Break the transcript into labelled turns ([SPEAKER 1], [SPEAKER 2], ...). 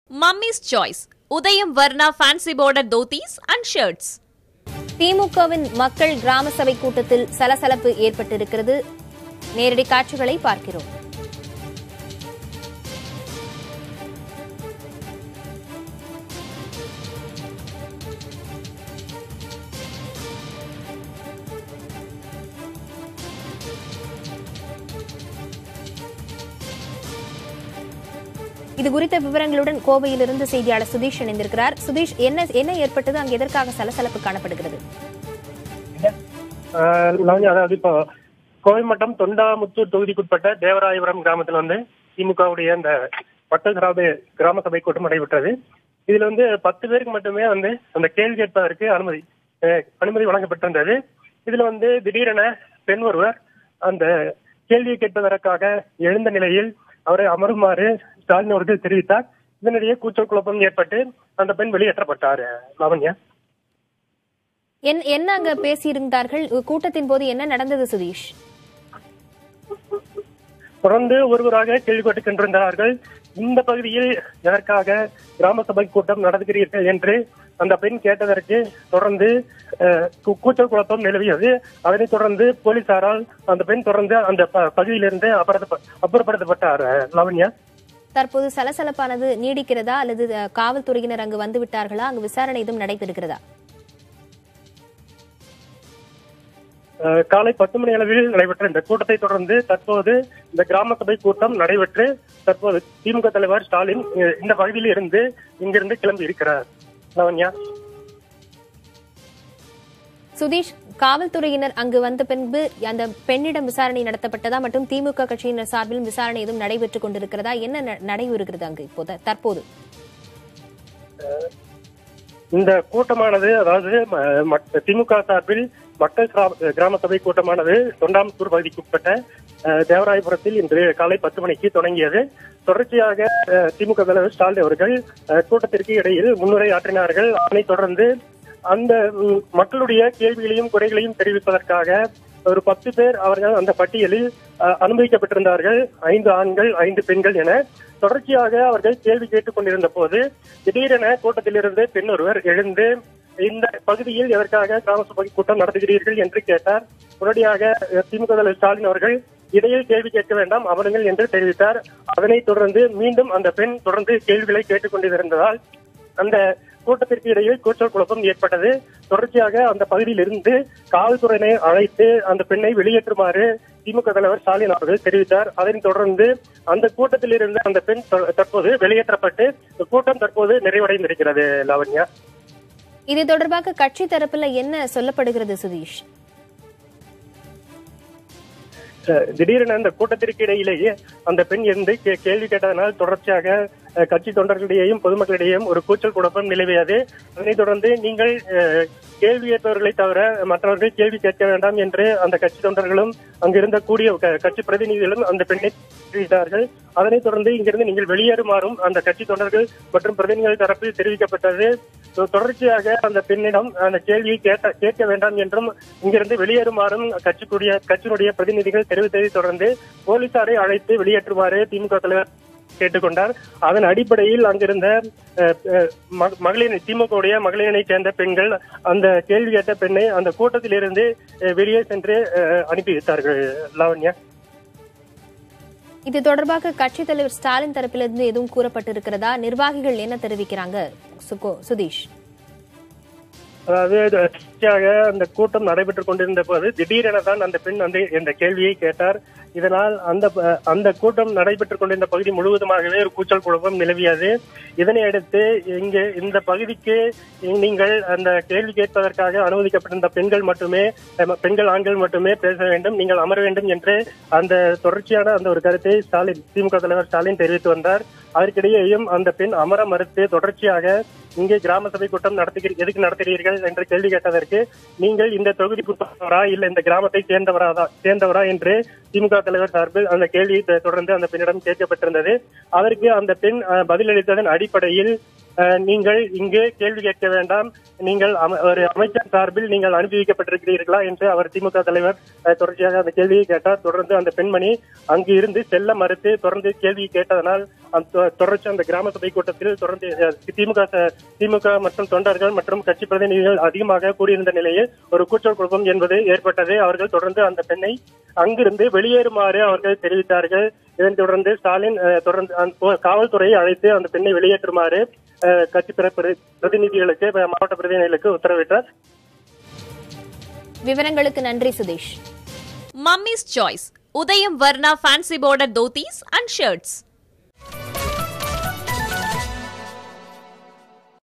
[SPEAKER 1] Mummy's Choice Udayam Varna fancy border dhotis and shirts
[SPEAKER 2] திமுகவின் மக்கள் கிராம சபை கூட்டத்தில் சலசலப்பு ஏற்பட்டிருக்கிறது நேரடி காட்சிகளை பார்க்கிறோம் இது குறித்த விவரங்களுடன் கோவையிலிருந்து செய்தியாளர் சுதீஷ் இணைந்திருக்கிறார் சுதீஷ் என்ன என்ன ஏற்பட்டது அங்கு எதற்காக சலசலப்பு காணப்படுகிறது
[SPEAKER 3] ஆஹ் லவண்யா, அதாவது இப்போ கோவை மாவட்டம் தொண்டாமுத்தூர் தொகுதிக்குட்பட்ட தேவராயபுரம் கிராமத்தில் வந்து திமுகவுடைய இந்த மக்கள் கிராம கிராம சபை கூட்டம் நடைபெற்றது இதுல வந்து பத்து பேருக்கு மட்டுமே வந்து அந்த கேள்வி கேட்பதற்கு அனுமதி ஆஹ் அனுமதி வழங்கப்பட்டிருந்தது இதுல வந்து திடீரென பெண் ஒருவர் அந்த கேள்வியை கேட்பதற்காக எழுந்த நிலையில் அவரை அமருமாறு ஸ்டாலின் அவர்கள் தெரிவித்தார் இதனிடையே கூச்சல் குழப்பம் ஏற்பட்டு அந்த பெண் வெளியேற்றப்பட்டார் லாவண்யா
[SPEAKER 2] என்- என்ன அங்க பேசியிருந்தார்கள் கூட்டத்தின் போது என்ன நடந்தது சுதீஷ்
[SPEAKER 3] தொடர்ந்து ஒருவராக கேள்வி கேட்டுக் கொண்டிருந்தார்கள் இந்த பகுதியில் எதற்காக கிராம சபை கூட்டம் நடத்துகிறீர்கள் என்று அந்த பெண் கேட்டதற்கு தொடர்ந்து அஹ், கூ- கூச்சல் குழப்பம் நிலவியது அதனைத் தொடர்ந்து போலீசாரால் அந்த பெண் தொடர்ந்து அந்த ப- பகுதியிலிருந்து அப்புறத்த- அப்புறப்படுத்தப்பட்டார் அஹ், லாவண்யா
[SPEAKER 2] தற்போது சலசலப்பானது நீடிக்கிறதா அல்லது அஹ், காவல்துறையினர் அங்கு வந்து விட்டார்களா அங்கு விசாரணை எதுவும் நடைபெறுகிறதா
[SPEAKER 3] அஹ், காலை பத்து மணி அளவில் நடைபெற்ற இந்த கூட்டத்தை தொடர்ந்து தற்போது இந்த கிராம சபை கூட்டம் நடைபெற்று தற்போது திமுக தலைவர் ஸ்டாலின் அஹ், இந்த பகுதியில் இருந்து இங்கிருந்து கிளம்பி இருக்கிறார் லாவண்யா
[SPEAKER 2] சுதீஷ் காவல்துறையினர் அங்கு வந்த பின்பு அந்த பெண்ணிடம் விசாரணை நடத்தப்பட்டதா மற்றும் திமுக கட்சியினர் சார்பில் விசாரணை எதுவும் நடைபெற்றுக் கொண்டிருக்கிறதா என்ன ந- நடைபெறுகிறது அங்கு இப்போது தற்போது
[SPEAKER 3] இந்த கூட்டமானது அதாவது ம- மக்- திமுக சார்பில் மக்கள் கிரா- கிராம சபை கூட்டமானது தொண்டாமுத்தூர் பகுதிக்குட்பட்ட அஹ், தேவராயபுரத்தில் இன்று காலை பத்து மணிக்கு தொடங்கியது தொடர்ச்சியாக அஹ், திமுக தலைவர் ஸ்டாலின் அவர்கள் அஹ், கூட்டத்திற்கு இடையில் முன்னுரை ஆற்றினார்கள் அதனைத் தொடர்ந்து அந்த ம், மக்களுடைய கேள்விகளையும் குறைகளையும் தெரிவிப்பதற்காக ஒரு பத்து பேர் அவர்கள் அந்த பட்டியலில் அஹ், அனுமதிக்கப்பட்டிருந்தார்கள் ஐந்து ஆண்கள் ஐந்து பெண்கள் என தொடர்ச்சியாக அவர்கள் கேள்வி கேட்டுக் கொண்டிருந்த போது திடீரென கூட்டத்திலிருந்து பெண் ஒருவர் எழுந்து இந்த பகுதியில் எதற்காக கிராம சபை கூட்டம் நடத்துகிறீர்கள் என்று கேட்டார் உடனடியாக அஹ், திமுக தலைவர் ஸ்டாலின் அவர்கள் இடையில் கேள்வி கேட்க வேண்டாம் அமருங்கள் என்று தெரிவித்தார் அதனைத் தொடர்ந்து மீண்டும் அந்த பெண் தொடர்ந்து கேள்விகளை கேட்டுக் கொண்டிருந்ததால் அந்த கூட்டத்திற்கு இடையில் கூச்சல் குழப்பம் ஏற்பட்டது தொடர்ச்சியாக அந்த பகுதியில் இருந்து காவல்துறையினை அழைத்து அந்த பெண்ணை வெளியேற்றுமாறு திமுக தலைவர் ஸ்டாலின் அவர்கள் தெரிவித்தார் அதனைத் தொடர்ந்து அந்த கூட்டத்தில் இருந்து அந்த பெண் த- தற்போது வெளியேற்றப்பட்டு கூட்டம் தற்போது நிறைவடைந்திருக்கிறது லாவண்யா
[SPEAKER 2] இது தொடர்பாக கட்சி தரப்புல என்ன சொல்லப்படுகிறது சுதீஷ்
[SPEAKER 3] அஹ் திடீரென அந்த கூட்டத்திற்கு இடையிலேயே அந்த பெண் இருந்து கே- கேள்வி கேட்டதனால் தொடர்ச்சியாக அஹ், கட்சி தொண்டர்களிடையேயும் பொதுமக்களிடையேயும் ஒரு கூச்சல் குழப்பம் நிலவியது அதனைத் தொடர்ந்து நீங்கள் அஹ், கேள்வி கேட்பவர்களை தவிர மற்றவர்கள் கேள்வி கேட்க வேண்டாம் என்று அந்த கட்சி தொண்டர்களும் அங்கிருந்த கூடிய க- கட்சி பிரதிநிதிகளும் அந்த பெண்ணை தெரிவித்தார்கள் அதனைத் தொடர்ந்து இங்கிருந்து நீங்கள் வெளியேறுமாறும் அந்த கட்சி தொண்டர்கள் மற்றும் பிரதிநிதிகள் தரப்பில் தெரிவிக்கப்பட்டது தொ- தொடர்ச்சியாக அந்த பெண்ணிடம் அந்த கேள்வியை கேட்ட கேட்க வேண்டாம் என்றும் இங்கிருந்து வெளியேறுமாறும் கட்சிக்குரிய கட்சியினுடைய பிரதிநிதிகள் தெரிவித்ததை தொடர்ந்து போலீசாரை அழைத்து வெளியேற்றுமாறு திமுக தலைவர் கேட்டுக்கொண்டார் அதன் அடிப்படையில் அங்கிருந்த அஹ், அஹ், ம- மகளிர் திமுகவுடைய மகளிரை சேர்ந்த பெண்கள் அந்த கேள்வி கேட்ட பெண்ணை அந்த கூட்டத்தில் இருந்து அஹ், வெளியே சென்று அஹ், அனுப்பி வைத்தார்கள் லாவண்யா
[SPEAKER 2] இது தொடர்பாக கட்சித் தலைவர் ஸ்டாலின் தரப்பிலிருந்து எதுவும் கூறப்பட்டிருக்கிறதா நிர்வாகிகள் என்ன தெரிவிக்கிறாங்க சுகோ- சுதீஷ்
[SPEAKER 3] அதாவது தொடர்ச்சியாக அந்த கூட்டம் நடைபெற்றுக் கொண்டிருந்த போது திடீரென தான் அந்த பெண் வந்து இந்த கேள்வியை கேட்டார் இதனால் அந்த ப- அந்த கூட்டம் நடைபெற்றுக் கொண்டிருந்த பகுதி முழுவதுமாகவே ஒரு கூச்சல் குழப்பம் நிலவியது இதனை அடுத்து இங்கு இந்த பகுதிக்கு நீங்கள் அந்த கேள்வி கேட்பதற்காக அனுமதிக்கப்பட்டிருந்த பெண்கள் மட்டுமே அஹ், பெண்கள் ஆண்கள் மட்டுமே பேச வேண்டும் நீங்கள் அமர வேண்டும் என்று அந்த தொடர்ச்சியான அந்த ஒரு கருத்தை ஸ்டாலின் திமுக தலைவர் ஸ்டாலின் தெரிவித்து வந்தார் அதற்கிடையேயும் அந்த பெண் அமர மறுத்து தொடர்ச்சியாக இங்கே கிராம சபை கூட்டம் நடத்துகிற எதுக்கு நடத்துகிறீர்கள் என்று கேள்வி கேட்டதற்கு நீங்கள் இந்த தொகுதிக்குட்பட்டவரா இல்ல இந்த கிராமத்தை சேர்ந்தவரா சேர்ந்தவரா என்று திமுக தலைவர் சார்பில் அந்த கேள்வி த- தொடர்ந்து அந்த பெண்ணிடம் கேட்கப்பட்டிருந்தது அதற்கு அந்த பெண் அஹ், பதிலளித்ததன் அடிப்படையில் அஹ், நீங்கள் இங்கே கேள்வி கேட்க வேண்டாம் நீங்கள் அம- ஒரு அமைச்சர் சார்பில் நீங்கள் அனுப்பி வைக்கப்பட்டிருக்கிறீர்களா என்று அவர் திமுக தலைவர் அஹ், தொடர்ச்சியாக அந்த கேள்வியை கேட்டார் தொடர்ந்து அந்த பெண்மணி அங்கு இருந்து செல்ல மறுத்து தொடர்ந்து கேள்வி கேட்டதனால் அந்த தொ- தொடர்ச்சி அந்த கிராம சபை கூட்டத்தில் தொடர்ந்து அஹ், திமுக ச- திமுக மற்றும் தொண்டர்கள் மற்றும் கட்சி பிரதிநிதிகள் அதிகமாக கூடியிருந்த நிலையில் ஒரு கூச்சல் குழப்பம் என்பது ஏற்பட்டது அவர்கள் தொடர்ந்து அந்த பெண்ணை அங்கிருந்து வெளியேறுமாறு அவர்கள் தெரிவித்தார்கள் இதனைத் தொடர்ந்து ஸ்டாலின் அஹ், தொடர்ந்து அந்த போ- காவல்துறையை அழைத்து அந்த பெண்ணை வெளியேற்றுமாறு அஹ், கட்சி பிர- பிர- பிரதிநிதிகளுக்கு அஹ், மாவட்ட பிரதிநிதிகளுக்கு உத்தரவிட்டார்
[SPEAKER 2] விவரங்களுக்கு நன்றி Sudesh
[SPEAKER 1] Mummy's Choice. Udayam Varna Fancy Border Dhotis and Shirts.